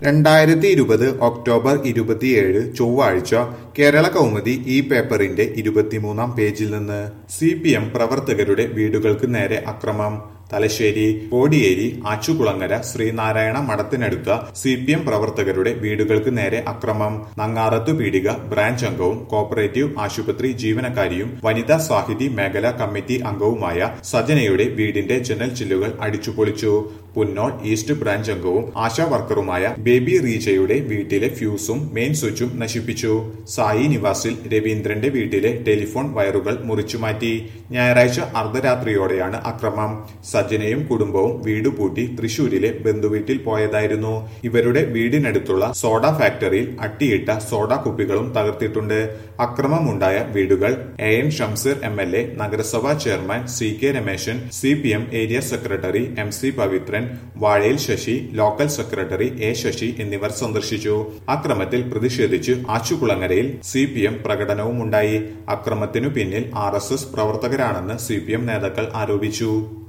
രണ്ടായിരത്തി ഇരുപത് ഒക്ടോബർ ഇരുപത്തിയേഴ് ചൊവ്വാഴ്ച കേരള കൗമുദി ഈ പേപ്പറിന്റെ ഇരുപത്തിമൂന്നാം പേജിൽ നിന്ന് സി പി എം പ്രവർത്തകരുടെ വീടുകൾക്ക് നേരെ അക്രമം തലശ്ശേരി കോടിയേരി ആച്ചുകുളങ്ങര ശ്രീനാരായണ മഠത്തിനടുത്ത സി പി എം പ്രവർത്തകരുടെ വീടുകൾക്ക് നേരെ അക്രമം നങ്ങാറത്തു പീടിക ബ്രാഞ്ച് അംഗവും കോപ്പറേറ്റീവ് ആശുപത്രി ജീവനക്കാരിയും വനിതാ സാഹിതി മേഖലാ കമ്മിറ്റി അംഗവുമായ സജനയുടെ വീടിന്റെ ജനൽ ചില്ലുകൾ അടിച്ചുപൊളിച്ചു പുന്നോൾ ഈസ്റ്റ് ബ്രാഞ്ച് അംഗവും ആശാ വർക്കറുമായ ബേബി റീജയുടെ വീട്ടിലെ ഫ്യൂസും മെയിൻ സ്വിച്ചും നശിപ്പിച്ചു സായി നിവാസിൽ രവീന്ദ്രന്റെ വീട്ടിലെ ടെലിഫോൺ വയറുകൾ മുറിച്ചുമാറ്റി ഞായറാഴ്ച അർദ്ധരാത്രിയോടെയാണ് അക്രമം സജ്ജനയും കുടുംബവും വീട് പൂട്ടി തൃശൂരിലെ ബന്ധുവീട്ടിൽ പോയതായിരുന്നു ഇവരുടെ വീടിനടുത്തുള്ള സോഡ ഫാക്ടറിയിൽ അട്ടിയിട്ട സോഡ കുപ്പികളും തകർത്തിട്ടുണ്ട് അക്രമമുണ്ടായ വീടുകൾ A N Shamseer M L A നഗരസഭാ chairman C K Rameshan C P M area secretary M C Pavithran Vazhayil Sasi local secretary A Sasi എന്നിവർ സന്ദർശിച്ചു അക്രമത്തിൽ പ്രതിഷേധിച്ച് ആച്ചുകുളങ്ങരയിൽ സി പി എം പ്രകടനവുമുണ്ടായി അക്രമത്തിനു പിന്നിൽ ആർ എസ് എസ് പ്രവർത്തകരാണെന്ന് സി പി എം നേതാക്കൾ ആരോപിച്ചു